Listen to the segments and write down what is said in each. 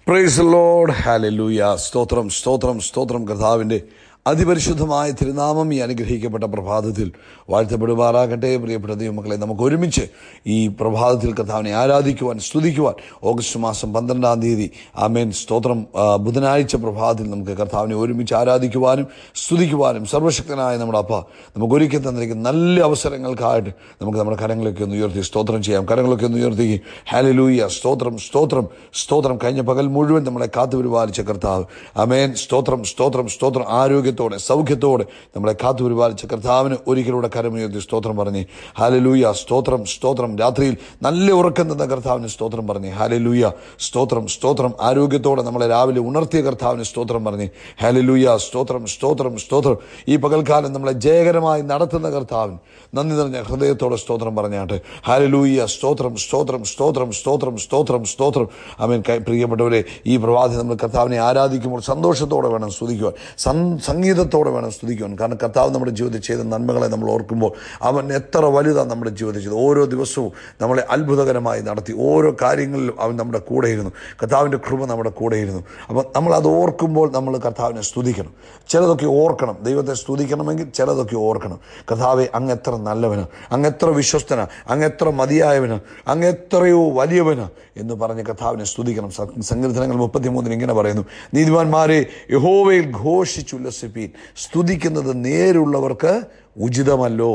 price load hallelujah സ്തോത്രം സ്തോത്രം സ്തോത്രം കർത്താവിൻ്റെ അതിപരിശുദ്ധമായ തിരുനാമം ഈ അനുഗ്രഹിക്കപ്പെട്ട പ്രഭാതത്തിൽ വാഴ്ത്തപ്പെടുമാറാകട്ടെ പ്രിയപ്പെട്ട ദൈവമക്കളെ നമുക്ക് ഒരുമിച്ച് ഈ പ്രഭാതത്തിൽ കർത്താവിനെ ആരാധിക്കുവാൻ സ്തുതിക്കുവാൻ ഓഗസ്റ്റ് മാസം പന്ത്രണ്ടാം തീയതി ആമേൻ സ്തോത്രം ആ, ബുധനാഴ്ച പ്രഭാതത്തിൽ നമുക്ക് കർത്താവിനെ ഒരുമിച്ച് ആരാധിക്കുവാനും സ്തുതിക്കുവാനും സർവശക്തനായ നമ്മുടെ അപ്പ നമുക്ക് ഒരുക്കി തന്നിരിക്കുന്ന നല്ല അവസരങ്ങൾക്കായിട്ട് നമുക്ക് നമ്മുടെ കരങ്ങളൊക്കെ ഒന്ന് ഉയർത്തി സ്തോത്രം ചെയ്യാം കരങ്ങളൊക്കെ ഒന്ന് ഉയർത്തി ഹാലലൂയ സ്തോത്രം സ്തോത്രം സ്തോത്രം കഴിഞ്ഞ പകൽ മുഴുവൻ നമ്മളെ കാത്തു പരിപാലിച്ച കർത്താവ് അമേൻ സ്തോത്രം സ്തോത്രം സ്തോത്രം ആരോഗ്യത്തോടെ സൗഖ്യത്തോടെ നമ്മളെ കാത്തു പരിപാലിച്ച കർത്താവിന് ഒരിക്കലൂടെ കരമുയർത്തി സ്തോത്രം പറഞ്ഞ് ഹാലലൂയ സ്തോത്രം സ്തോത്രം രാത്രിയിൽ നല്ല ഉറക്കം തന്ന കർത്താവിന് സ്തോത്രം പറഞ്ഞ് ഹാലലൂയ സ്തോത്രം സ്തോത്രം ആരോഗ്യത്തോടെ നമ്മളെ രാവിലെ ഉണർത്തിയ കർത്താവിന് സ്തോത്രം പറഞ്ഞ് ഹാലലൂയ സ്തോത്രം സ്തോത്രം സ്തോത്രം ഈ പകൽക്കാലം നമ്മളെ ജയകരമായി നടത്തുന്ന കർത്താവിന് നന്ദി നിറഞ്ഞ ഹൃദയത്തോടെ സ്തോത്രം പറഞ്ഞാട്ട് ഹാലലൂയ സ്തോത്രം സ്തോത്രം സ്തോത്രം സ്തോത്രം സ്തോത്രം സ്തോത്രം അവൻ പ്രിയപ്പെട്ടവരെ ഈ പ്രഭാതി നമ്മൾ കർത്താവിനെ ആരാധിക്കുമ്പോൾ സന്തോഷത്തോടെ വേണം സ്തുതിക്കുവാൻ സം- സംഗീതത്തോടെ വേണം സ്തുതിക്കുവാൻ കാരണം കർത്താവ് നമ്മുടെ ജീവിതത്തിൽ ചെയ്ത നന്മകളെ നമ്മൾ ഓർക്കുമ്പോൾ അവൻ എത്ര വലുതാണ് നമ്മുടെ ജീവിതത്തിൽ ചെയ്തത് ഓരോ ദിവസവും നമ്മളെ അത്ഭുതകരമായി നടത്തി ഓരോ കാര്യങ്ങളിലും അവൻ നമ്മുടെ കൂടെയിരുന്നു കർത്താവിൻ്റെ കൃപ നമ്മുടെ കൂടെയിരുന്നു അപ്പം നമ്മൾ അത് ഓർക്കുമ്പോൾ നമ്മൾ കർത്താവിനെ സ്തുതിക്കണം ചിലതൊക്കെ ഓർക്കണം ദൈവത്തെ സ്തുതിക്കണമെങ്കിൽ ചിലതൊക്കെ ഓർക്കണം കർത്താവെ അങ്ങ് എത്ര നല്ലവന് അങ്ങ് എത്ര വിശ്വസ്തന അങ്ങ് എത്ര മതിയായവന് അങ്ങ് എത്രയോ വലിയവന് എന്ന് പറഞ്ഞ് കർത്താവിനെ സ്തുതിക്കണം സ- സങ്കീർത്തനങ്ങൾ മുപ്പത്തിമൂന്നിന് ഇങ്ങനെ പറയുന്നു നീതിമാന്മാരെ യഹോവയിൽ ഘോഷിച്ചുല്ലസിപ്പീൻ സ്തുതിക്കുന്നത് നേരുള്ളവർക്ക് ഉചിതമല്ലോ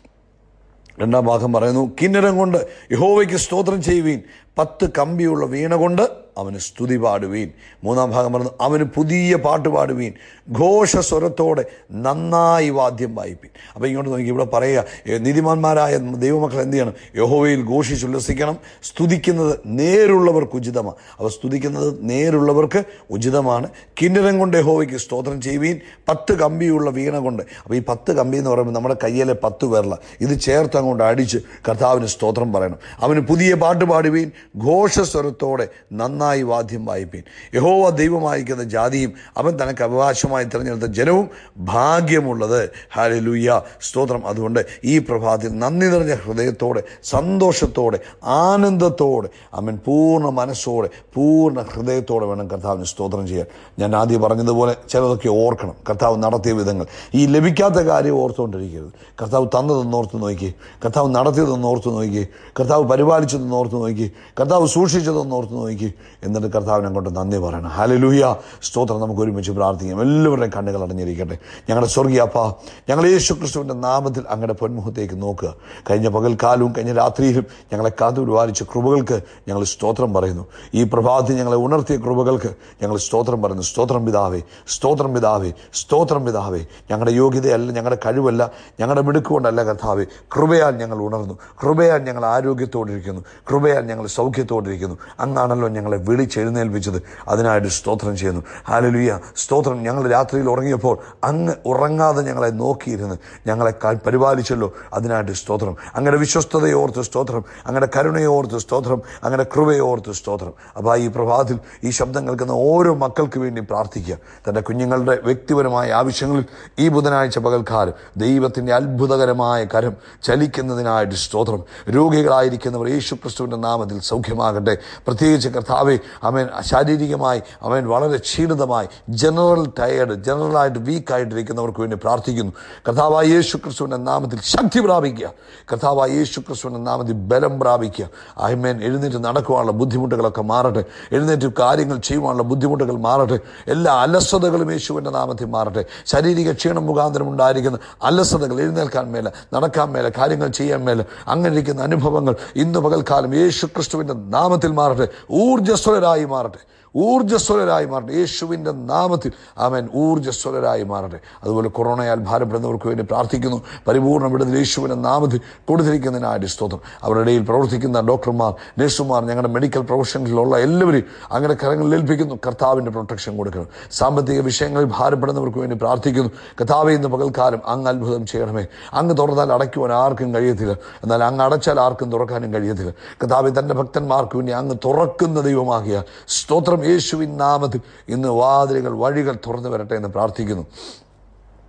രണ്ടാം ഭാഗം പറയുന്നു കിന്നരം കൊണ്ട് യഹോവയ്ക്ക് സ്തോത്രം ചെയ്യുവീൻ പത്ത് കമ്പിയുള്ള വീണ കൊണ്ട് അവന് സ്തുതി പാടുവീൻ മൂന്നാം ഭാഗം പറഞ്ഞു അവന് പുതിയ പാട്ട് പാടുവീൻ ഘോഷസ്വരത്തോടെ നന്നായി വാദ്യം വായിപ്പീൻ അപ്പം ഇങ്ങോട്ട് നോക്കി ഇവിടെ പറയുക ഏ, നീതിമാന്മാരായ ദൈവമക്കൾ എന്ത് ചെയ്യണം യഹോവയിൽ ഘോഷിച്ചുല്ലസിക്കണം സ്തുതിക്കുന്നത് നേരുള്ളവർക്ക് ഉചിതമാണ് അവ സ്തുതിക്കുന്നത് നേരുള്ളവർക്ക് ഉചിതമാണ് കിന്നരം കൊണ്ട് യഹോവയ്ക്ക് സ്തോത്രം ചെയ്യുവീൻ പത്ത് കമ്പിയുള്ള വീണ കൊണ്ട് അപ്പോൾ ഈ പത്ത് കമ്പി എന്ന് പറയുമ്പോൾ നമ്മുടെ കയ്യിലെ പത്ത് പേർല ഇത് ചേർത്ത് അങ്ങോട്ട് അടിച്ച് കർത്താവിന് സ്തോത്രം പറയണം അവന് പുതിയ പാട്ട് പാടുവീൻ ഘോഷസ്വരത്തോടെ നന്നായി വാദ്യം വായിപ്പീൻ യഹോവ ദൈവമായിരിക്കുന്ന ജാതിയും അവൻ തനക്ക് അവകാശമായി തിരഞ്ഞെടുത്ത ജനവും ഭാഗ്യമുള്ളത് ഹാലലൂയ സ്തോത്രം അതുകൊണ്ട് ഈ പ്രഭാതത്തിൽ നന്ദി നിറഞ്ഞ ഹൃദയത്തോടെ സന്തോഷത്തോടെ ആനന്ദത്തോടെ അവൻ പൂർണ്ണ മനസ്സോടെ പൂർണ്ണ ഹൃദയത്തോടെ വേണം കർത്താവിന് സ്തോത്രം ചെയ്യാൻ ഞാൻ ആദ്യം പറഞ്ഞതുപോലെ ചിലതൊക്കെ ഓർക്കണം കർത്താവ് നടത്തിയ വിധങ്ങൾ ഈ ലഭിക്കാത്ത കാര്യം ഓർത്തുകൊണ്ടിരിക്കരുത് കർത്താവ് തന്നതെന്ന് ഓർത്ത് നോക്കി കർത്താവ് നടത്തിയതെന്ന് ഓർത്ത് നോക്കി കർത്താവ് പരിപാലിച്ചതെന്ന് ഓർത്ത് നോക്കി കർത്താവ് സൂക്ഷിച്ചതെന്ന് ഓർത്ത് നോക്കി എന്നിട്ട് കർത്താവിനെ അങ്ങോട്ട് നന്ദി പറയണം ഹലലൂയ സ്തോത്രം നമുക്ക് ഒരുമിച്ച് പ്രാർത്ഥിക്കാം എല്ലാവരുടെയും കണ്ണുകൾ അടഞ്ഞിരിക്കട്ടെ ഞങ്ങളുടെ സ്വർഗീയ അപ്പ ഞങ്ങൾ യേശു ക്രിസ്തുവിൻ്റെ നാമത്തിൽ അങ്ങയുടെ പൊന്മുഖത്തേക്ക് നോക്കുക കഴിഞ്ഞ പകൽക്കാലവും കഴിഞ്ഞ രാത്രിയിലും ഞങ്ങളെ കാത്തു പരിപാലിച്ച കൃപകൾക്ക് ഞങ്ങൾ സ്തോത്രം പറയുന്നു ഈ പ്രഭാതത്തിൽ ഞങ്ങളെ ഉണർത്തിയ കൃപകൾക്ക് ഞങ്ങൾ സ്തോത്രം പറയുന്നു സ്തോത്രം പിതാവേ സ്തോത്രം പിതാവേ സ്തോത്രം പിതാവേ ഞങ്ങളുടെ യോഗ്യതയല്ല ഞങ്ങളുടെ കഴിവല്ല ഞങ്ങളുടെ മിടുക്കുകൊണ്ടല്ല കർത്താവേ കൃപയാൽ ഞങ്ങൾ ഉണർന്നു കൃപയാൽ ഞങ്ങൾ ആരോഗ്യത്തോടിരിക്കുന്നു കൃപയാൽ ഞങ്ങൾ സൗഖ്യത്തോടിരിക്കുന്നു അങ്ങാണല്ലോ ഞങ്ങളെ വിളിച്ചെഴുന്നേൽപ്പിച്ചത് അതിനായിട്ട് സ്തോത്രം ചെയ്യുന്നു ഹാലലുയ സ്തോത്രം ഞങ്ങൾ രാത്രിയിൽ ഉറങ്ങിയപ്പോൾ അങ്ങ് ഉറങ്ങാതെ ഞങ്ങളെ നോക്കിയിരുന്ന് ഞങ്ങളെ ക- പരിപാലിച്ചല്ലോ അതിനായിട്ട് സ്തോത്രം അങ്ങയുടെ വിശ്വസ്തതയെ ഓർത്ത് സ്തോത്രം അങ്ങയുടെ കരുണയെ ഓർത്ത് സ്തോത്രം അങ്ങയുടെ കൃപയെ ഓർത്ത് സ്തോത്രം അപ്പോൾ ഈ പ്രഭാതത്തിൽ ഈ ശബ്ദം കേൾക്കുന്ന ഓരോ മക്കൾക്ക് വേണ്ടി പ്രാർത്ഥിക്കുക തൻ്റെ കുഞ്ഞുങ്ങളുടെ വ്യക്തിപരമായ ആവശ്യങ്ങളിൽ ഈ ബുധനാഴ്ച പകൽക്കാലം ദൈവത്തിൻ്റെ അത്ഭുതകരമായ കരം ചലിക്കുന്നതിനായിട്ട് സ്തോത്രം രോഗികളായിരിക്കുന്നവർ യേശു ക്രിസ്തുവിൻ്റെ നാമത്തിൽ സൗഖ്യമാകട്ടെ പ്രത്യേകിച്ച് കർത്താവെ അവൻ ശാരീരികമായി അവൻ വളരെ ക്ഷീണിതമായി ജനറൽ ടയേർഡ് ജനറലായിട്ട് വീക്കായിട്ടിരിക്കുന്നവർക്ക് വേണ്ടി പ്രാർത്ഥിക്കുന്നു കർത്താവായ യേശു ക്രിസ്തുവിൻ്റെ നാമത്തിൽ ശക്തി പ്രാപിക്കുക കർത്താവായ യേശു ക്രിസ്തുവിൻ്റെ നാമത്തിൽ ബലം പ്രാപിക്കുക ആയ്മേൻ എഴുന്നേറ്റ് നടക്കുവാനുള്ള ബുദ്ധിമുട്ടുകളൊക്കെ മാറട്ടെ എഴുന്നേറ്റ് കാര്യങ്ങൾ ചെയ്യുവാനുള്ള ബുദ്ധിമുട്ടുകൾ മാറട്ടെ എല്ലാ അലസതകളും യേശുവിൻ്റെ നാമത്തിൽ മാറട്ടെ ശാരീരിക ക്ഷീണം മുഖാന്തരം ഉണ്ടായിരിക്കുന്ന അലസതകൾ എഴുന്നേൽക്കാൻ മേലെ നടക്കാൻ മേലെ കാര്യങ്ങൾ ചെയ്യാൻ മേലെ അങ്ങനെ ഇരിക്കുന്ന അനുഭവങ്ങൾ ഇന്ന് പകൽക്കാലം യേശു ക്രിസ്തുവിൻ്റെ നാമത്തിൽ മാറട്ടെ ഊർജ്ജസ്വലരായി മാറട്ടെ ഊർജ്ജസ്വലരായി മാറട്ടെ യേശുവിൻ്റെ നാമത്തിൽ അവൻ ഊർജ്ജസ്വലരായി മാറട്ടെ അതുപോലെ കൊറോണയാൽ ഭാരപ്പെടുന്നവർക്ക് വേണ്ടി പ്രാർത്ഥിക്കുന്നു പരിപൂർണ്ണ വിടുതൽ യേശുവിൻ്റെ നാമത്തിൽ കൊടുത്തിരിക്കുന്നതിനായിട്ട് സ്തോത്രം അവരുടെ ഇടയിൽ പ്രവർത്തിക്കുന്ന ഡോക്ടർമാർ നഴ്സുമാർ ഞങ്ങളുടെ മെഡിക്കൽ പ്രൊഫഷനിലുള്ള എല്ലാവരെയും അങ്ങനെ കരങ്ങളിൽ ഏൽപ്പിക്കുന്നു കർത്താവിൻ്റെ പ്രൊട്ടക്ഷൻ കൊടുക്കണം സാമ്പത്തിക വിഷയങ്ങളിൽ ഭാരപ്പെടുന്നവർക്ക് വേണ്ടി പ്രാർത്ഥിക്കുന്നു കർത്താവെ ഇന്ന് പകൽക്കാലം അങ്ങ് അത്ഭുതം ചെയ്യണമേ അങ്ങ് തുറന്നാൽ അടയ്ക്കുവാൻ ആർക്കും കഴിയത്തില്ല എന്നാൽ അങ്ങ് അടച്ചാൽ ആർക്കും തുറക്കാനും കഴിയത്തില്ല കർത്താവെ തൻ്റെ ഭക്തന്മാർക്ക് വേണ്ടി അങ്ങ് തുറക്കുന്ന ദൈവമാകിയ സ്തോത്രം യേശുവിൻ നാമത്തിൽ ഇന്ന് വാതിലുകൾ വഴികൾ തുറന്നു വരട്ടെ എന്ന് പ്രാർത്ഥിക്കുന്നു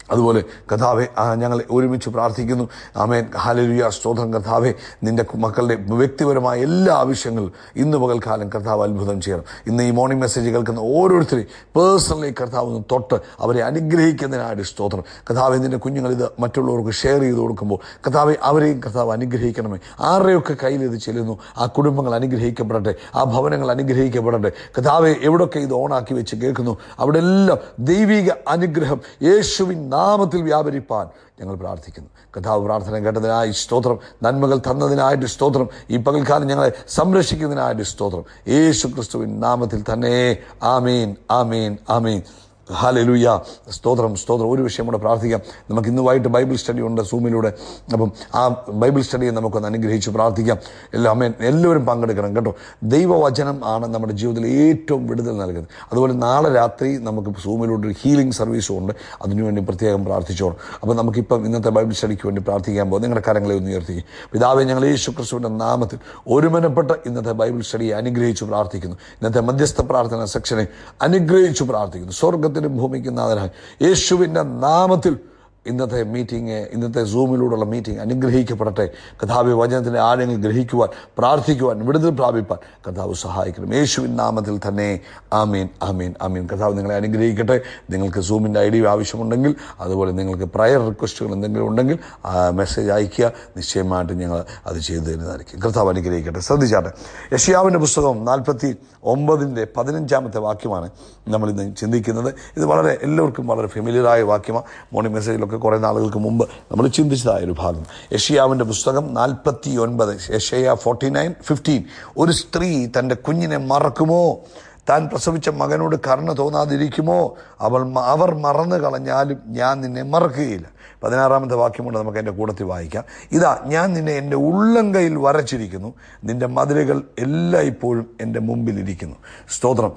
അതുപോലെ കഥാവെ ആ, ഞങ്ങൾ ഒരുമിച്ച് പ്രാർത്ഥിക്കുന്നു ആമേൻ ഹാലലുയ സ്തോത്രം കഥാവെ നിന്റെ കു- മക്കളുടെ വ്യക്തിപരമായ എല്ലാ ആവശ്യങ്ങളും ഇന്ന് പകൽക്കാലം കർത്താവ് അത്ഭുതം ചെയ്യണം ഇന്ന് ഈ മോർണിംഗ് മെസ്സേജ് കേൾക്കുന്ന ഓരോരുത്തരെയും പേഴ്സണലി കർത്താവ് ഒന്ന് തൊട്ട് അവരെ അനുഗ്രഹിക്കുന്നതിനായിട്ട് സ്തോത്രം കഥാവെ നിന്റെ കുഞ്ഞുങ്ങൾ ഇത് മറ്റുള്ളവർക്ക് ഷെയർ ചെയ്ത് കൊടുക്കുമ്പോൾ കഥാവെ അവരെയും കർത്താവ് അനുഗ്രഹിക്കണമേ ആരുടെയൊക്കെ കയ്യിൽ ഇത് ചെല്ലുന്നു ആ കുടുംബങ്ങൾ അനുഗ്രഹിക്കപ്പെടട്ടെ ആ ഭവനങ്ങൾ അനുഗ്രഹിക്കപ്പെടട്ടെ കഥാവെ എവിടൊക്കെ ഇത് ഓണാക്കി വെച്ച് കേൾക്കുന്നു അവിടെ എല്ലാം ദൈവിക അനുഗ്രഹം യേശുവിൻ നാമത്തിൽ വ്യാപരിപ്പാൻ ഞങ്ങൾ പ്രാർത്ഥിക്കുന്നു കഥാവ് പ്രാർത്ഥന കേട്ടതിനായി സ്തോത്രം നന്മകൾ തന്നതിനായിട്ട് സ്തോത്രം ഈ പകൽക്കാലം ഞങ്ങളെ സംരക്ഷിക്കുന്നതിനായിട്ട് സ്തോത്രം യേശു ക്രിസ്തുവിൻ നാമത്തിൽ തന്നെ ആമീൻ ആമീൻ ആമീൻ ഹാലലുയ സ്തോത്രം സ്തോത്രം ഒരു വിഷയം കൂടെ പ്രാർത്ഥിക്കാം നമുക്ക് ഇന്ന് വൈകിട്ട് ബൈബിൾ സ്റ്റഡി ഉണ്ട് സൂമിലൂടെ അപ്പം ആ ബൈബിൾ സ്റ്റഡിയെ നമുക്കൊന്ന് അനുഗ്രഹിച്ച് പ്രാർത്ഥിക്കാം എല്ലാം അമ്മേൻ എല്ലാവരും പങ്കെടുക്കണം കേട്ടോ ദൈവവചനം ആണ് നമ്മുടെ ജീവിതത്തിൽ ഏറ്റവും വിടുതൽ നൽകുന്നത് അതുപോലെ നാളെ രാത്രി നമുക്ക് സൂമിലൂടെ ഒരു ഹീലിംഗ് സർവീസും ഉണ്ട് അതിനുവേണ്ടി പ്രത്യേകം പ്രാർത്ഥിച്ചോണം അപ്പോൾ നമുക്കിപ്പം ഇന്നത്തെ ബൈബിൾ സ്റ്റഡിക്ക് വേണ്ടി പ്രാർത്ഥിക്കാൻ പോകും നിങ്ങളുടെ കരങ്ങളെ ഒന്ന് ഉയർത്തി പിതാവെ ഞങ്ങൾ യേശു ക്രിസ്തുവിൻ്റെ നാമത്തിൽ ഒരുമനപ്പെട്ട ഇന്നത്തെ ബൈബിൾ സ്റ്റഡിയെ അനുഗ്രഹിച്ച് പ്രാർത്ഥിക്കുന്നു ഇന്നത്തെ മധ്യസ്ഥ പ്രാർത്ഥന സെക്ഷനെ അനുഗ്രഹിച്ചു പ്രാർത്ഥിക്കുന്നു സ്വർഗത്തിനും ഭൂമിക്കും നാഥനായി യേശുവിൻ്റെ നാമത്തിൽ ഇന്നത്തെ മീറ്റിംഗ് ഇന്നത്തെ സൂമിലൂടെയുള്ള മീറ്റിംഗ് അനുഗ്രഹിക്കപ്പെടട്ടെ കഥാവി വചനത്തിൻ്റെ ആഴങ്ങൾ ഗ്രഹിക്കുവാൻ പ്രാർത്ഥിക്കുവാൻ വിടുതൽ പ്രാപിപ്പാൻ കഥാവ് സഹായിക്കണം യേശുവിൻ നാമത്തിൽ തന്നെ ആമീൻ ആമീൻ ആമീൻ കഥാവ് നിങ്ങളെ അനുഗ്രഹിക്കട്ടെ നിങ്ങൾക്ക് സൂമിൻ്റെ ഐ ഡി ആവശ്യമുണ്ടെങ്കിൽ അതുപോലെ നിങ്ങൾക്ക് പ്രയർ റിക്വസ്റ്റുകൾ എന്തെങ്കിലും ഉണ്ടെങ്കിൽ ആ മെസ്സേജ് അയയ്ക്കുക നിശ്ചയമായിട്ടും ഞങ്ങൾ അത് ചെയ്തു തരുന്നതായിരിക്കും കർത്താവ് അനുഗ്രഹിക്കട്ടെ ശ്രദ്ധിച്ചാട്ടെ യഷ്യാവിൻ്റെ പുസ്തകം നാൽപ്പത്തി ഒമ്പതിൻ്റെ പതിനഞ്ചാമത്തെ വാക്യമാണ് നമ്മൾ ഇന്ന് ചിന്തിക്കുന്നത് ഇത് വളരെ എല്ലാവർക്കും വളരെ ഫെമിലിയറായ വാക്യമാണ് മോർണിംഗ് മെസ്സേജിലൊക്കെ കുറേ നാളുകൾക്ക് മുമ്പ് നമ്മൾ ചിന്തിച്ചതായ ഒരു ഭാഗം യഷിയാവിൻ്റെ പുസ്തകം നാൽപ്പത്തി ഒൻപത് യഷയ ഫോർട്ടി നയൻ ഫിഫ്റ്റീൻ ഒരു സ്ത്രീ തൻ്റെ കുഞ്ഞിനെ മറക്കുമോ താൻ പ്രസവിച്ച മകനോട് കരുണ തോന്നാതിരിക്കുമോ അവൾ മ- അവർ മറന്നു കളഞ്ഞാലും ഞാൻ നിന്നെ മറക്കുകയില്ല പതിനാറാമത്തെ വാക്യം കൊണ്ട് നമുക്ക് എൻ്റെ കൂടത്തിൽ വായിക്കാം ഇതാ ഞാൻ നിന്നെ എൻ്റെ ഉള്ളംകൈയിൽ വരച്ചിരിക്കുന്നു നിന്റെ മതിലുകൾ എല്ലായ്പ്പോഴും എൻ്റെ മുമ്പിലിരിക്കുന്നു സ്തോത്രം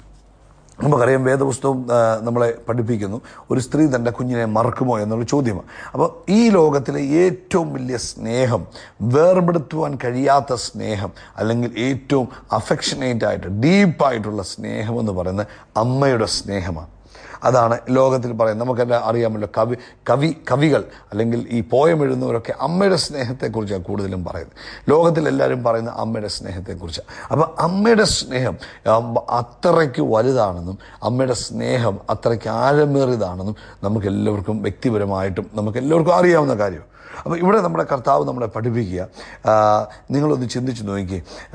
നമുക്കറിയാം വേദപുസ്തകം ആ, നമ്മളെ പഠിപ്പിക്കുന്നു ഒരു സ്ത്രീ തൻ്റെ കുഞ്ഞിനെ മറക്കുമോ എന്നുള്ള ചോദ്യമാണ് അപ്പോൾ ഈ ലോകത്തിലെ ഏറ്റവും വലിയ സ്നേഹം വേർപെടുത്തുവാൻ കഴിയാത്ത സ്നേഹം അല്ലെങ്കിൽ ഏറ്റവും അഫെക്ഷനേറ്റ് ആയിട്ട് ഡീപ്പായിട്ടുള്ള സ്നേഹം എന്ന് പറയുന്നത് അമ്മയുടെ സ്നേഹമാണ് അതാണ് ലോകത്തിൽ പറയുന്നത് നമുക്കെല്ലാം അറിയാമല്ലോ കവി കവി കവികൾ അല്ലെങ്കിൽ ഈ പോയം എഴുതുന്നവരൊക്കെ അമ്മയുടെ സ്നേഹത്തെക്കുറിച്ചാണ് കൂടുതലും പറയുന്നത് ലോകത്തിൽ എല്ലാവരും പറയുന്ന അമ്മയുടെ സ്നേഹത്തെക്കുറിച്ചാണ് അപ്പം അമ്മയുടെ സ്നേഹം ആ, അത്രയ്ക്ക് വലുതാണെന്നും അമ്മയുടെ സ്നേഹം അത്രയ്ക്ക് ആഴമേറിയതാണെന്നും നമുക്ക് എല്ലാവർക്കും വ്യക്തിപരമായിട്ടും നമുക്ക് എല്ലാവർക്കും അറിയാവുന്ന കാര്യം അപ്പോൾ ഇവിടെ നമ്മുടെ കർത്താവ് നമ്മളെ പഠിപ്പിക്കുക ആ, നിങ്ങളൊന്ന് ചിന്തിച്ച് നോക്കി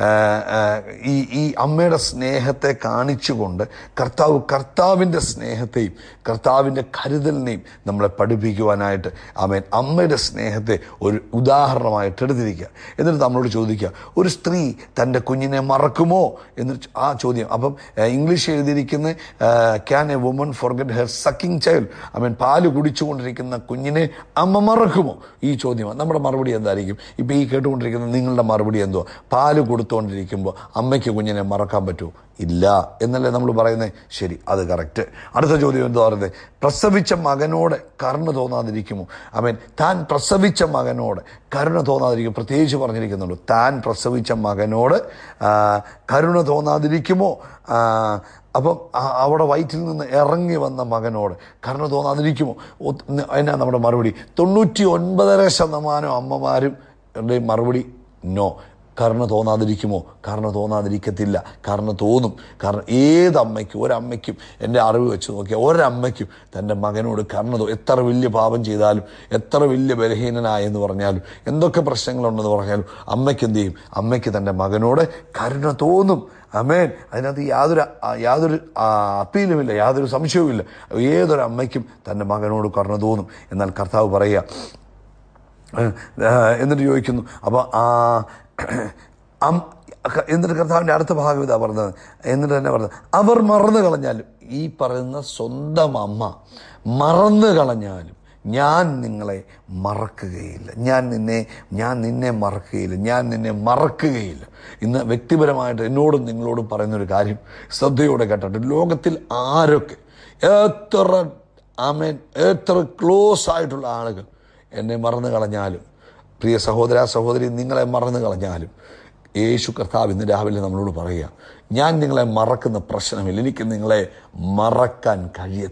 ഈ ഈ അമ്മയുടെ സ്നേഹത്തെ കാണിച്ചുകൊണ്ട് കർത്താവ് കർത്താവിൻ്റെ സ്നേഹത്തെയും കർത്താവിൻ്റെ കരുതലിനെയും നമ്മളെ പഠിപ്പിക്കുവാനായിട്ട് ആമേൻ അമ്മയുടെ സ്നേഹത്തെ ഒരു ഉദാഹരണമായിട്ട് എടുത്തിരിക്കുക എന്നിട്ട് നമ്മളോട് ചോദിക്കുക ഒരു സ്ത്രീ തൻ്റെ കുഞ്ഞിനെ മറക്കുമോ എന്ന് ആ ചോദ്യം അപ്പം ഏഹ്, ഇംഗ്ലീഷ് എഴുതിയിരിക്കുന്ന can a woman forget her sucking child അവൻ പാല് കുടിച്ചുകൊണ്ടിരിക്കുന്ന കുഞ്ഞിനെ അമ്മ മറക്കുമോ ഈ ചോദ്യമാണ് നമ്മുടെ മറുപടി എന്തായിരിക്കും ഇപ്പം ഈ കേട്ടുകൊണ്ടിരിക്കുന്ന നിങ്ങളുടെ മറുപടി എന്തോ പാല് കൊടുത്തുകൊണ്ടിരിക്കുമ്പോൾ അമ്മയ്ക്ക് കുഞ്ഞിനെ മറക്കാൻ പറ്റുമോ ഇല്ല എന്നല്ലേ നമ്മൾ പറയുന്നത് ശരി അത് കറക്റ്റ് അടുത്ത ചോദ്യം എന്താ പറയുന്നത് പ്രസവിച്ച മകനോട് കരുണ തോന്നാതിരിക്കുമോ അവൻ താൻ പ്രസവിച്ച മകനോട് കരുണ തോന്നാതിരിക്കും പ്രത്യേകിച്ച് പറഞ്ഞിരിക്കുന്നുണ്ട് താൻ പ്രസവിച്ച മകനോട് ആ, കരുണ തോന്നാതിരിക്കുമോ ആ, അപ്പം ആ- അവിടെ വയറ്റിൽ നിന്ന് ഇറങ്ങി വന്ന മകനോട് കരുണ തോന്നാതിരിക്കുമോ ഒ- എന്നാ നമ്മുടെ മറുപടി തൊണ്ണൂറ്റി ഒൻപതര ശതമാനം അമ്മമാരും ടെ മറുപടി നോ കരുണ തോന്നാതിരിക്കുമോ കരുണ തോന്നാതിരിക്കത്തില്ല കരുണ തോന്നും കാരണം ഏതമ്മയ്ക്കും ഒരമ്മയ്ക്കും എൻ്റെ അറിവ് വെച്ച് നോക്കിയാൽ ഒരമ്മയ്ക്കും തൻ്റെ മകനോട് കരുണ തോ എത്ര വലിയ പാപം ചെയ്താലും എത്ര വലിയ ബലഹീനനായെന്ന് പറഞ്ഞാലും എന്തൊക്കെ പ്രശ്നങ്ങളുണ്ടെന്ന് പറഞ്ഞാലും അമ്മയ്ക്ക് എന്ത് ചെയ്യും അമ്മയ്ക്ക് തൻ്റെ മകനോട് കരുണ തോന്നും അമേൻ അതിനകത്ത് യാതൊരു ആ, യാതൊരു ആ, അപ്പീലുമില്ല യാതൊരു സംശയവുമില്ല ഏതൊരു അമ്മയ്ക്കും തൻ്റെ മകനോട് കരുണ തോന്നും എന്നാൽ കർത്താവ് പറയുക ഏഹ്, എന്നിട്ട് ചോദിക്കുന്നു അപ്പോൾ ആ അം- ക- എന്നിട്ട് കർത്താവിൻ്റെ അടുത്ത ഭാഗം ഇതാ പറഞ്ഞത് എന്നിട്ട് തന്നെ പറഞ്ഞത് അവർ മറന്നു കളഞ്ഞാലും ഈ പറയുന്ന സ്വന്തം അമ്മ മറന്നു കളഞ്ഞാലും ഞാൻ നിങ്ങളെ മറക്കുകയില്ല ഞാൻ നിന്നെ ഞാൻ നിന്നെ മറക്കുകയില്ല ഞാൻ നിന്നെ മറക്കുകയില്ല ഇന്ന് വ്യക്തിപരമായിട്ട് എന്നോടും നിങ്ങളോടും പറയുന്നൊരു കാര്യം ശ്രദ്ധയോടെ കേട്ടിട്ട് ലോകത്തിൽ ആരൊക്കെ എത്ര ആമേൻ എത്ര ക്ലോസ് ആയിട്ടുള്ള ആളുകൾ എന്നെ മറന്നു കളഞ്ഞാലും പ്രിയ സഹോദര സഹോദരി നിങ്ങളെ മറന്നു കളഞ്ഞാലും യേശു കർത്താവ് ഇന്ന് രാവിലെ നമ്മളോട് പറയുക ഞാൻ നിങ്ങളെ മറക്കുന്ന പ്രശ്നമില്ല എനിക്ക് നിങ്ങളെ മറക്കാൻ കഴിയത്തില്ല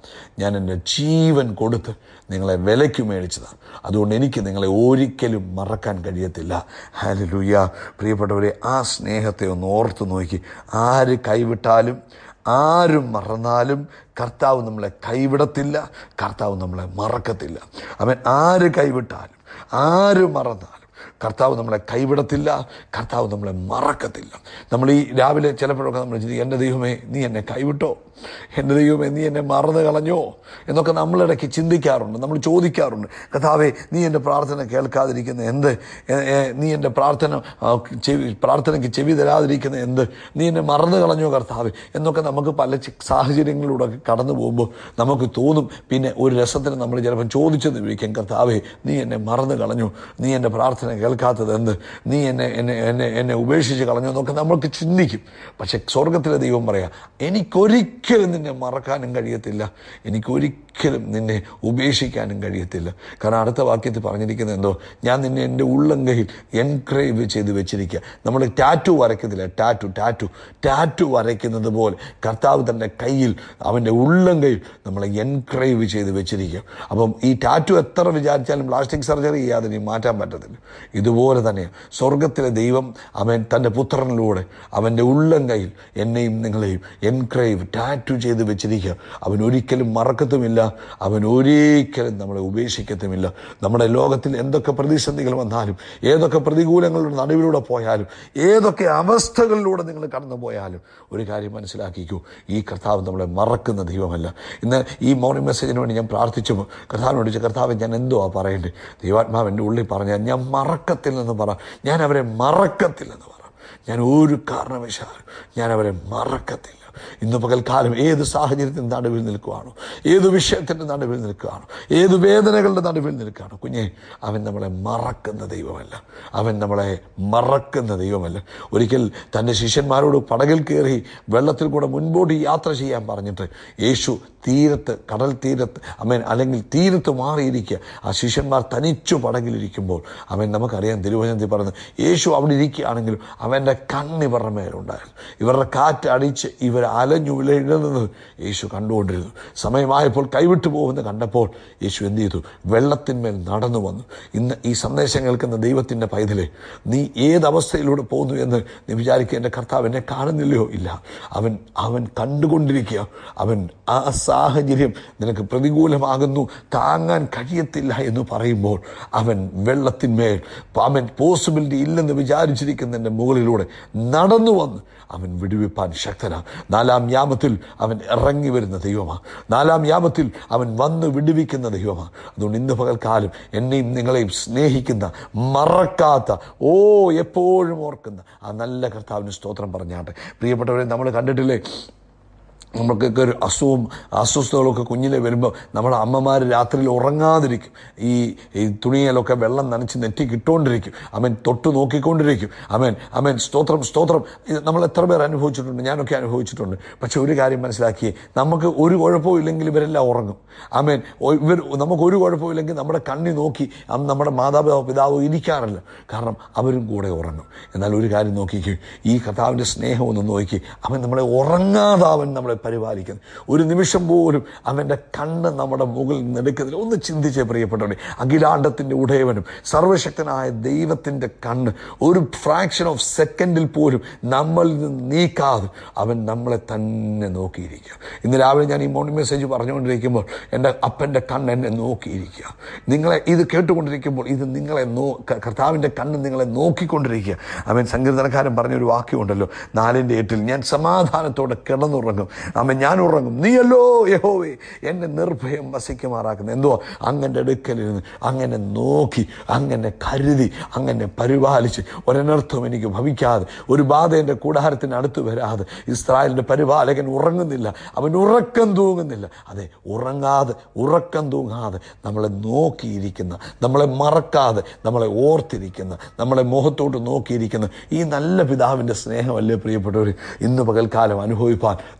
ഞാൻ എൻ്റെ ജീവൻ കൊടുത്ത് നിങ്ങളെ വിലയ്ക്ക് മേടിച്ചതാണ് അതുകൊണ്ട് എനിക്ക് നിങ്ങളെ ഒരിക്കലും മറക്കാൻ കഴിയത്തില്ല ഹാലലൂയ പ്രിയപ്പെട്ടവരെ ആ സ്നേഹത്തെ ഒന്ന് ഓർത്ത് നോക്കി ആര് കൈവിട്ടാലും ആരും മറന്നാലും കർത്താവ് നമ്മളെ കൈവിടത്തില്ല കർത്താവ് നമ്മളെ മറക്കത്തില്ല അവൻ ആര് കൈവിട്ടാലും ആര് മറന്നാലും കർത്താവ് നമ്മളെ കൈവിടത്തില്ല കർത്താവ് നമ്മളെ മറക്കത്തില്ല നമ്മൾ ഈ രാവിലെ ചിലപ്പോഴൊക്കെ നമ്മൾ ചിന്തിക്കും എൻ്റെ ദൈവമേ നീ എന്നെ കൈവിട്ടോ എൻ്റെ ദൈവമേ നീ എന്നെ മറന്നു കളഞ്ഞോ എന്നൊക്കെ നമ്മളിടയ്ക്ക് ചിന്തിക്കാറുണ്ട് നമ്മൾ ചോദിക്കാറുണ്ട് കർത്താവേ നീ എൻ്റെ പ്രാർത്ഥന കേൾക്കാതിരിക്കുന്ന എന്ത് എ- എ- നീ എൻ്റെ പ്രാർത്ഥന ആ, ചെവി പ്രാർത്ഥനയ്ക്ക് ചെവി തരാതിരിക്കുന്ന എന്ത് നീ എന്നെ മറന്നു കളഞ്ഞോ കർത്താവ് എന്നൊക്കെ നമുക്ക് പല ചി- സാഹചര്യങ്ങളിലൂടെ ഒക്കെ കടന്നു പോകുമ്പോൾ നമുക്ക് തോന്നും പിന്നെ ഒരു രസത്തിന് നമ്മൾ ചിലപ്പോൾ ചോദിച്ചെന്ന് വിളിക്കും കർത്താവേ നീ എന്നെ മറന്നു കളഞ്ഞു നീ എൻ്റെ പ്രാർത്ഥന കേൾക്കാത്തത് എന്ത് നീ എന്നെ എന്നെ എന്നെ എന്നെ ഉപേക്ഷിച്ച് കളഞ്ഞു എന്നൊക്കെ നമ്മൾക്ക് ചിന്തിക്കും പക്ഷെ സ്വർഗത്തിലെ ദൈവം പറയാം എനിക്കൊരിക്കലും നിന്നെ മറക്കാനും കഴിയത്തില്ല എനിക്കൊരിക്കലും നിന്നെ ഉപേക്ഷിക്കാനും കഴിയത്തില്ല കാരണം അടുത്ത വാക്യത്തിൽ പറഞ്ഞിരിക്കുന്നത് എന്തോ ഞാൻ നിന്നെ എൻ്റെ ഉള്ളങ്കയിൽ എൻക്രൈവ് ചെയ്ത് വെച്ചിരിക്കുക നമ്മൾ ടാറ്റു വരയ്ക്കത്തില്ല ടാറ്റു ടാറ്റു ടാറ്റു വരയ്ക്കുന്നത് പോലെ കർത്താവ് തൻ്റെ കയ്യിൽ അവൻ്റെ ഉള്ളങ്കയിൽ നമ്മളെ എൻക്രൈവ് ചെയ്ത് വെച്ചിരിക്കുക അപ്പം ഈ ടാറ്റു എത്ര വിചാരിച്ചാലും പ്ലാസ്റ്റിക് സർജറി ചെയ്യാതെ ഇനി മാറ്റാൻ പറ്റത്തില്ല ഇതുപോലെ തന്നെയാണ് സ്വർഗത്തിലെ ദൈവം അവൻ തൻ്റെ പുത്രനിലൂടെ അവൻ്റെ ഉള്ളങ്കയിൽ എന്നെയും നിങ്ങളെയും എൻക്രൈവ് ടാറ്റു ചെയ്ത് വെച്ചിരിക്കുക അവൻ ഒരിക്കലും മറക്കത്തുമില്ല അവൻ ഒരിക്കലും നമ്മളെ ഉപേക്ഷിക്കത്തുമില്ല നമ്മുടെ ലോകത്തിൽ എന്തൊക്കെ പ്രതിസന്ധികൾ വന്നാലും ഏതൊക്കെ പ്രതികൂലങ്ങളുടെ നടുവിലൂടെ പോയാലും ഏതൊക്കെ അവസ്ഥകളിലൂടെ നിങ്ങൾ കടന്നു പോയാലും ഒരു കാര്യം മനസ്സിലാക്കിക്കൂ ഈ കർത്താവ് നമ്മളെ മറക്കുന്ന ദൈവമല്ല ഇന്ന് ഈ മോർണിംഗ് മെസ്സേജിന് വേണ്ടി ഞാൻ പ്രാർത്ഥിച്ചപ്പോൾ കർത്താവിനോട് ചോദിച്ചു കർത്താവ് ഞാൻ എന്തോ ആ പറയേണ്ടത് ദൈവാത്മാവ് എൻ്റെ ഉള്ളിൽ പറഞ്ഞാൽ ഞാൻ മറക്കത്തില്ലെന്ന് പറ ഞാൻ അവരെ മറക്കത്തില്ലെന്ന് പറ ഞാൻ ഒരു കാരണവശാലും ഞാൻ അവരെ മറക്കത്തില്ല ഇന്ന് പകൽക്കാലം ഏത് സാഹചര്യത്തിൻ്റെ നടുവിൽ നിൽക്കുകയാണോ ഏത് വിഷയത്തിൻ്റെ നടുവിൽ നിൽക്കുകയാണോ ഏത് വേദനകളുടെ നടുവിൽ നിൽക്കുകയാണോ കുഞ്ഞെ അവൻ നമ്മളെ മറക്കുന്ന ദൈവമല്ല അവൻ നമ്മളെ മറക്കുന്ന ദൈവമല്ല ഒരിക്കൽ തൻ്റെ ശിഷ്യന്മാരോട് പടകിൽ കയറി വെള്ളത്തിൽ കൂടെ മുൻപോട്ട് യാത്ര ചെയ്യാൻ പറഞ്ഞിട്ട് യേശു തീരത്ത് കടൽ തീരത്ത് അവൻ അല്ലെങ്കിൽ തീരത്ത് മാറിയിരിക്കുക ആ ശിഷ്യന്മാർ തനിച്ചു പടകിലിരിക്കുമ്പോൾ അവൻ നമുക്കറിയാം തിരുവചനത്തിൽ പറയുന്നത് യേശു അവിടെ ഇരിക്കുകയാണെങ്കിലും അവൻ്റെ കണ്ണ് ഇവരുടെ മേലുണ്ടായിരുന്നു ഇവരുടെ കാറ്റ് അടിച്ച് ഇവർ അലഞ്ഞു വിളയുന്നത് യേശു കണ്ടുകൊണ്ടിരുന്നു സമയമായപ്പോൾ കൈവിട്ടു പോകുമെന്ന് കണ്ടപ്പോൾ യേശു എന്ത് ചെയ്തു വെള്ളത്തിന്മേൽ നടന്നു വന്നു ഇന്ന് ഈ സന്ദേശം കേൾക്കുന്ന ദൈവത്തിൻ്റെ പൈതലെ നീ ഏത് അവസ്ഥയിലൂടെ പോകുന്നു എന്ന് നീ വിചാരിക്കുക എൻ്റെ കർത്താവ് എന്നെ കാണുന്നില്ലയോ ഇല്ല അവൻ അവൻ കണ്ടുകൊണ്ടിരിക്കുക അവൻ ആ സാഹചര്യം നിനക്ക് പ്രതികൂലമാകുന്നു താങ്ങാൻ കഴിയത്തില്ല എന്ന് പറയുമ്പോൾ അവൻ വെള്ളത്തിന്മേൽ അവൻ പോസിബിലിറ്റി ഇല്ലെന്ന് വിചാരിച്ചിരിക്കുന്നതിൻ്റെ മുകളിലൂടെ നടന്നു വന്ന് അവൻ വിടുവിപ്പാൻ ശക്തനാണ് നാലാം യാമത്തിൽ അവൻ ഇറങ്ങി വരുന്ന ദൈവമാണ് നാലാം യാമത്തിൽ അവൻ വന്ന് വിടുവിക്കുന്ന ദൈവമാണ് അതുകൊണ്ട് ഇന്ന് പകൽക്കാലം എന്നെയും നിങ്ങളെയും സ്നേഹിക്കുന്ന മറക്കാത്ത ഓ എപ്പോഴും ഓർക്കുന്ന ആ നല്ല കർത്താവിന് സ്തോത്രം പറഞ്ഞാട്ടെ പ്രിയപ്പെട്ടവരെ നമ്മൾ കണ്ടിട്ടില്ലേ നമുക്കൊക്കെ ഒരു അസുഖവും അസ്വസ്ഥതകളൊക്കെ കുഞ്ഞിലെ വരുമ്പോൾ നമ്മുടെ അമ്മമാർ രാത്രിയിൽ ഉറങ്ങാതിരിക്കും ഈ ഈ തുണിയിലൊക്കെ വെള്ളം നനച്ച് നെറ്റി കിട്ടുകൊണ്ടിരിക്കും അവൻ തൊട്ട് നോക്കിക്കൊണ്ടിരിക്കും അവൻ അവൻ സ്തോത്രം സ്തോത്രം ഇത് നമ്മൾ എത്ര പേർ അനുഭവിച്ചിട്ടുണ്ട് ഞാനൊക്കെ അനുഭവിച്ചിട്ടുണ്ട് പക്ഷെ ഒരു കാര്യം മനസ്സിലാക്കി നമുക്ക് ഒരു കുഴപ്പവും ഇല്ലെങ്കിൽ ഇവരെല്ലാം ഉറങ്ങും അവൻ ഇവർ നമുക്ക് ഒരു കുഴപ്പമില്ലെങ്കിൽ നമ്മുടെ കണ്ണി നോക്കി അന്ന് നമ്മുടെ മാതാപിതാവ് പിതാവ് ഇരിക്കാറില്ല കാരണം അവരും കൂടെ ഉറങ്ങും എന്നാൽ ഒരു കാര്യം നോക്കിക്കും ഈ കർത്താവിൻ്റെ സ്നേഹം ഒന്ന് നോക്കി അവൻ നമ്മളെ ഉറങ്ങാതെ അവൻ നമ്മളെ പരിപാലിക്കുന്നു ഒരു നിമിഷം പോലും അവൻ്റെ കണ്ണ് നമ്മുടെ മുകളിൽ നിന്നെടുക്കുന്നില്ല ഒന്ന് ചിന്തിച്ചേ പ്രിയപ്പെട്ടവനെ അഖിലാണ്ടത്തിൻ്റെ ഉടയവനും സർവശക്തനായ ദൈവത്തിൻ്റെ കണ്ണ് ഒരു ഫ്രാക്ഷൻ ഓഫ് സെക്കൻഡിൽ പോലും നമ്മളിൽ നിന്ന് നീക്കാതെ അവൻ നമ്മളെ തന്നെ നോക്കിയിരിക്കുക ഇന്ന് രാവിലെ ഞാൻ ഈ മോർണിംഗ് മെസ്സേജ് പറഞ്ഞുകൊണ്ടിരിക്കുമ്പോൾ എൻ്റെ അപ്പൻ്റെ കണ്ണ് എന്നെ നോക്കിയിരിക്കുക നിങ്ങളെ ഇത് കേട്ടുകൊണ്ടിരിക്കുമ്പോൾ ഇത് നിങ്ങളെ നോ ക- കർത്താവിൻ്റെ കണ്ണ് നിങ്ങളെ നോക്കിക്കൊണ്ടിരിക്കുക അവൻ സങ്കീർത്തനക്കാരൻ പറഞ്ഞൊരു വാക്യമുണ്ടല്ലോ നാലിൻ്റെ എട്ടിൽ ഞാൻ സമാധാനത്തോടെ കിടന്നുറങ്ങും അവൻ ഞാൻ ഉറങ്ങും നീയല്ലോ യഹോവേ എന്നെ നിർഭയം വസിക്കുമാറാക്കുന്നു എന്തോ അങ്ങനെ അടുക്കലിരുന്ന് അങ്ങനെ നോക്കി അങ്ങനെ കരുതി അങ്ങനെ പരിപാലിച്ച് ഒരനർത്ഥവും എനിക്ക് ഭവിക്കാതെ ഒരു ബാധ എൻ്റെ കൂടാരത്തിന് അടുത്ത് വരാതെ ഇസ്രായേലിൻ്റെ പരിപാലകൻ ഉറങ്ങുന്നില്ല അവൻ ഉറക്കം തൂങ്ങുന്നില്ല അതെ ഉറങ്ങാതെ ഉറക്കം തൂങ്ങാതെ നമ്മളെ നോക്കിയിരിക്കുന്ന നമ്മളെ മറക്കാതെ നമ്മളെ ഓർത്തിരിക്കുന്ന നമ്മളെ മുഖത്തോട്ട് നോക്കിയിരിക്കുന്ന ഈ നല്ല പിതാവിൻ്റെ സ്നേഹമല്ലേ പ്രിയപ്പെട്ടവർ ഇന്ന് പകൽക്കാലം അനുഭവിപ്പാൻ നമുക്ക്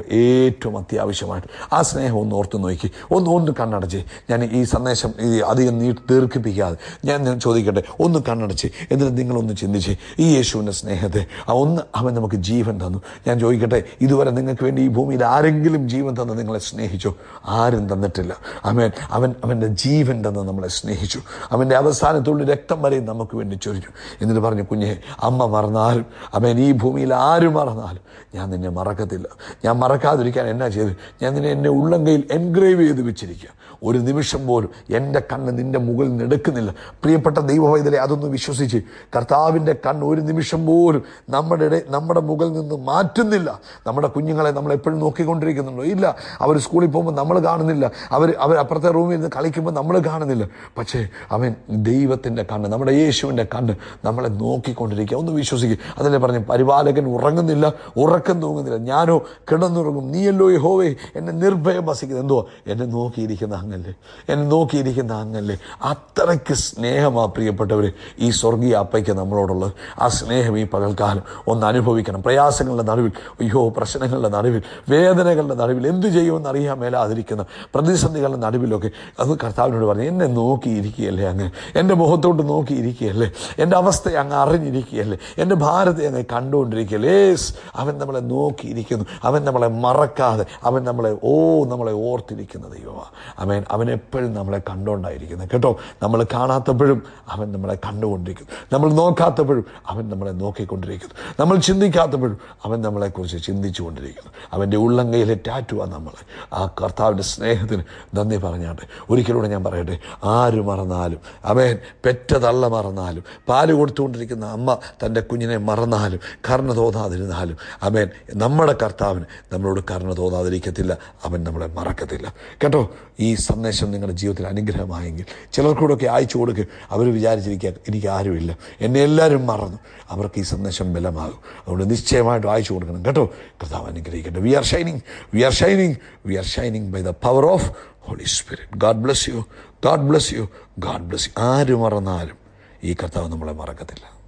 ഏറ്റവും അത്യാവശ്യമായിട്ട് ആ സ്നേഹം ഒന്ന് ഓർത്ത് നോക്കി ഒന്ന് ഒന്ന് കണ്ണടച്ച് ഞാൻ ഈ സന്ദേശം ഈ അധികം നീ ദീർഘിപ്പിക്കാതെ ഞാൻ ഞാൻ ചോദിക്കട്ടെ ഒന്ന് കണ്ണടച്ച് എന്നിട്ട് നിങ്ങളൊന്ന് ചിന്തിച്ച് ഈ യേശുവിൻ്റെ സ്നേഹത്തെ ആ ഒന്ന് അവൻ നമുക്ക് ജീവൻ തന്നു ഞാൻ ചോദിക്കട്ടെ ഇതുവരെ നിങ്ങൾക്ക് വേണ്ടി ഈ ഭൂമിയിൽ ആരെങ്കിലും ജീവൻ തന്ന് നിങ്ങളെ സ്നേഹിച്ചോ ആരും തന്നിട്ടില്ല അവൻ അവൻ അവൻ്റെ ജീവൻ തന്ന് നമ്മളെ സ്നേഹിച്ചു അവൻ്റെ അവസാനത്തുള്ള രക്തം വരെ നമുക്ക് വേണ്ടി ചൊരിഞ്ഞു എന്നിട്ട് പറഞ്ഞു കുഞ്ഞെ അമ്മ മറന്നാലും അവൻ ഈ ഭൂമിയിൽ ആര് മറന്നാലും ഞാൻ നിന്നെ മറക്കത്തില്ല ഞാൻ മറക്കാതിരിക്കാൻ എന്നാ ചെയ്ത് ഞാൻ നിന്നെ എന്നെ ഉള്ളങ്കയിൽ എൻഗ്രേവ് ചെയ്ത് വെച്ചിരിക്കുക ഒരു നിമിഷം പോലും എൻ്റെ കണ്ണ് നിന്റെ മുകളിൽ നിന്ന് എടുക്കുന്നില്ല പ്രിയപ്പെട്ട ദൈവവൈതലെ അതൊന്ന് വിശ്വസിച്ച് കർത്താവിൻ്റെ കണ്ണ് ഒരു നിമിഷം പോലും നമ്മുടെ ഇടയിൽ നമ്മുടെ മുകളിൽ നിന്ന് മാറ്റുന്നില്ല നമ്മുടെ കുഞ്ഞുങ്ങളെ നമ്മൾ എപ്പോഴും നോക്കിക്കൊണ്ടിരിക്കുന്നുണ്ടോ ഇല്ല അവർ സ്കൂളിൽ പോകുമ്പോൾ നമ്മൾ കാണുന്നില്ല അവർ അവർ അപ്പുറത്തെ റൂമിൽ നിന്ന് കളിക്കുമ്പോൾ നമ്മൾ കാണുന്നില്ല പക്ഷേ അവൻ ദൈവത്തിൻ്റെ കണ്ണ് നമ്മുടെ യേശുവിൻ്റെ കണ്ണ് നമ്മളെ നോക്കിക്കൊണ്ടിരിക്കുക ഒന്ന് വിശ്വസിക്കുക അതല്ലേ പറഞ്ഞു പരിപാലകൻ ഉറങ്ങുന്നില്ല ഉറക്കം തൂങ്ങുന്നില്ല ഞാനോ കിടന്നുറങ്ങും നീയല്ലോ യഹോവേ എന്നെ നിർഭയം വസിക്കുന്നത് എന്തോ എന്നെ നോക്കിയിരിക്കുന്ന അങ്ങല്ലേ എന്നെ നോക്കിയിരിക്കുന്ന അങ്ങല്ലേ അത്രയ്ക്ക് സ്നേഹമാ പ്രിയപ്പെട്ടവർ ഈ സ്വർഗീയ അപ്പയ്ക്ക് നമ്മളോടുള്ളത് ആ സ്നേഹം ഈ പകൽക്കാലം ഒന്ന് അനുഭവിക്കണം പ്രയാസങ്ങളുടെ നടുവിൽ അയ്യോ പ്രശ്നങ്ങളുടെ നടുവിൽ വേദനകളുടെ നടുവിൽ എന്തു ചെയ്യുമെന്ന് അറിയാൻ മേലാതിരിക്കുന്ന പ്രതിസന്ധികളുടെ നടുവിലൊക്കെ അത് കർത്താവിനോട് പറഞ്ഞു എന്നെ നോക്കിയിരിക്കുകയല്ലേ അങ്ങ് എൻ്റെ മുഖത്തോട്ട് നോക്കിയിരിക്കുകയല്ലേ എൻ്റെ അവസ്ഥ അങ്ങ് അറിഞ്ഞിരിക്കുകയല്ലേ എൻ്റെ ഭാരത്തെ അങ്ങ് കണ്ടുകൊണ്ടിരിക്കുകയല്ലേ ഏസ് അവൻ നമ്മളെ നോക്കിയിരിക്കുന്നു അവൻ നമ്മളെ മറക്കാതെ അവൻ നമ്മളെ ഓ നമ്മളെ ഓർത്തിരിക്കുന്ന ദൈവമാണ് അവൻ അവൻ എപ്പോഴും നമ്മളെ കണ്ടുകൊണ്ടായിരിക്കുന്നത് കേട്ടോ നമ്മൾ കാണാത്തപ്പോഴും അവൻ നമ്മളെ കണ്ടുകൊണ്ടിരിക്കുന്നു നമ്മൾ നോക്കാത്തപ്പോഴും അവൻ നമ്മളെ നോക്കിക്കൊണ്ടിരിക്കുന്നു നമ്മൾ ചിന്തിക്കാത്തപ്പോഴും അവൻ നമ്മളെക്കുറിച്ച് ചിന്തിച്ചുകൊണ്ടിരിക്കുന്നു അവൻ്റെ ഉള്ളങ്കയിലെ ടാറ്റുവാ നമ്മൾ ആ കർത്താവിൻ്റെ സ്നേഹത്തിന് നന്ദി പറഞ്ഞാട്ടെ ഒരിക്കലൂടെ ഞാൻ പറയട്ടെ ആര് മറന്നാലും അവൻ പെറ്റ തള്ള മറന്നാലും പാല് കൊടുത്തുകൊണ്ടിരിക്കുന്ന അമ്മ തൻ്റെ കുഞ്ഞിനെ മറന്നാലും കരുണ തോന്നാതിരുന്നാലും അവൻ നമ്മുടെ കർത്താവിന് നമ്മളോട് കരുണ തോന്നാതിരിക്കത്തില്ല അവൻ നമ്മളെ മറക്കത്തില്ല കേട്ടോ ഈ സന്ദേശം നിങ്ങളുടെ ജീവിതത്തിൽ അനുഗ്രഹമായെങ്കിൽ ചിലർക്കൂടൊക്കെ അയച്ചു കൊടുക്കുക അവർ വിചാരിച്ചിരിക്കുക എനിക്ക് ആരുമില്ല എന്നെ എല്ലാവരും മറന്നു അവർക്ക് ഈ സന്ദേശം ബലമാകും അതുകൊണ്ട് നിശ്ചയമായിട്ടും അയച്ചു കൊടുക്കണം കേട്ടോ കർത്താവ് അനുഗ്രഹിക്കട്ടെ we are shining we are shining we are shining by the power of holy spirit God bless you God bless you God bless you ആര് മറന്നാലും ഈ കർത്താവ് നമ്മളെ മറക്കത്തില്ല